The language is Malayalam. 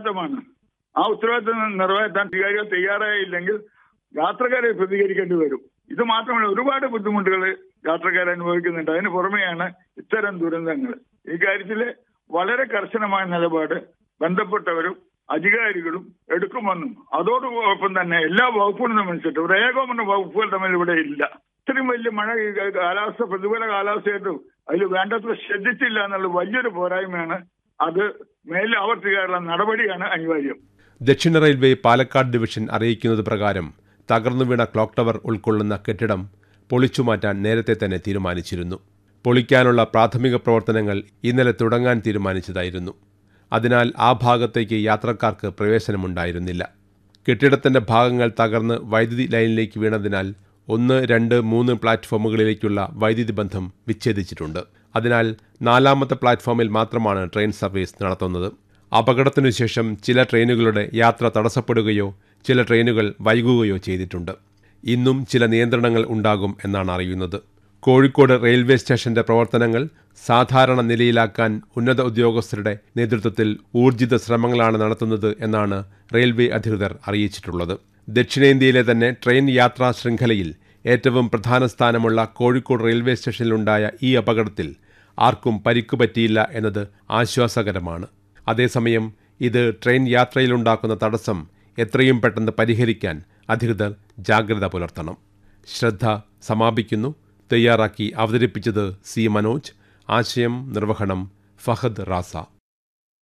ഉത്തരവാദിത്തമാണ് ആ ഉത്തരവാദിത്തം നിറവേറ്റാൻ അധികാരികൾ തയ്യാറായില്ലെങ്കിൽ യാത്രക്കാരെ പ്രതികരിക്കേണ്ടി വരും ഇത് മാത്രമല്ല ഒരുപാട് ബുദ്ധിമുട്ടുകൾ യാത്രക്കാർ അനുഭവിക്കുന്നുണ്ട് അതിന് പുറമെയാണ് ഇത്തരം ദുരന്തങ്ങൾ ഈ കാര്യത്തിൽ വളരെ കർശനമായ നിലപാട് ബന്ധപ്പെട്ടവരും അധികാരികളും എടുക്കുമെന്നും അതോടൊപ്പം തന്നെ എല്ലാ വകുപ്പുകളും തമ്മിൽ ഒരു ഏകോപന വകുപ്പുകൾ തമ്മിൽ ഇവിടെ ഇല്ല ഇത്രയും വലിയ മഴ ഈ കാലാവസ്ഥ പ്രതികൂല കാലാവസ്ഥയായിട്ടും അതിൽ വേണ്ടത്ര ശ്രദ്ധിച്ചില്ല എന്നുള്ള വലിയൊരു പോരായ്മയാണ് അത് മേലിൽ ആവർത്തിക്കാനുള്ള നടപടിയാണ് അനിവാര്യം ദക്ഷിണ റെയിൽവേ പാലക്കാട് ഡിവിഷൻ അറിയിക്കുന്നത് പ്രകാരം തകർന്നു വീണ ക്ലോക്ക് ടവർ ഉൾക്കൊള്ളുന്ന കെട്ടിടം പൊളിച്ചുമാറ്റാൻ നേരത്തെ തന്നെ തീരുമാനിച്ചിരുന്നു പൊളിക്കാനുള്ള പ്രാഥമിക പ്രവർത്തനങ്ങൾ ഇന്നലെ തുടങ്ങാൻ തീരുമാനിച്ചതായിരുന്നു അതിനാൽ ആ ഭാഗത്തേക്ക് യാത്രക്കാർക്ക് പ്രവേശനമുണ്ടായിരുന്നില്ല കെട്ടിടത്തിന്റെ ഭാഗങ്ങൾ തകർന്ന് വൈദ്യുതി ലൈനിലേക്ക് വീണതിനാൽ ഒന്ന് രണ്ട് മൂന്ന് പ്ലാറ്റ്ഫോമുകളിലേക്കുള്ള വൈദ്യുതി ബന്ധം വിച്ഛേദിച്ചിട്ടുണ്ട് അതിനാൽ നാലാമത്തെ പ്ലാറ്റ്ഫോമിൽ മാത്രമാണ് ട്രെയിൻ സർവീസ് നടത്തുന്നത് അപകടത്തിനു ശേഷം ചില ട്രെയിനുകളുടെ യാത്ര തടസ്സപ്പെടുകയോ ചില ട്രെയിനുകൾ വൈകുകയോ ചെയ്തിട്ടുണ്ട് ഇന്നും ചില നിയന്ത്രണങ്ങൾ ഉണ്ടാകും എന്നാണ് അറിയുന്നത് കോഴിക്കോട് റെയിൽവേ സ്റ്റേഷന്റെ പ്രവർത്തനങ്ങൾ സാധാരണ നിലയിലാക്കാൻ ഉന്നത ഉദ്യോഗസ്ഥരുടെ നേതൃത്വത്തിൽ ഊർജിത ശ്രമങ്ങളാണ് നടത്തുന്നത് എന്നാണ് റെയിൽവേ അധികൃതർ അറിയിച്ചിട്ടുള്ളത് ദക്ഷിണേന്ത്യയിലെ തന്നെ ട്രെയിൻ യാത്രാ ശൃംഖലയിൽ ഏറ്റവും പ്രധാന സ്ഥാനമുള്ള കോഴിക്കോട് റെയിൽവേ സ്റ്റേഷനിലുണ്ടായ ഈ അപകടത്തിൽ ആർക്കും പരിക്കു പറ്റിയില്ല എന്നത് ആശ്വാസകരമാണ് അതേസമയം ഇത് ട്രെയിൻ യാത്രയിലുണ്ടാക്കുന്ന തടസ്സം എത്രയും പെട്ടെന്ന് പരിഹരിക്കാൻ അധികൃതർ ജാഗ്രത പുലർത്തണം ശ്രദ്ധ സമാപിക്കുന്നു തയ്യാറാക്കി അവതരിപ്പിച്ചത് സി മനോജ് ആശയം നിർവഹണം ഫഹദ് റാസ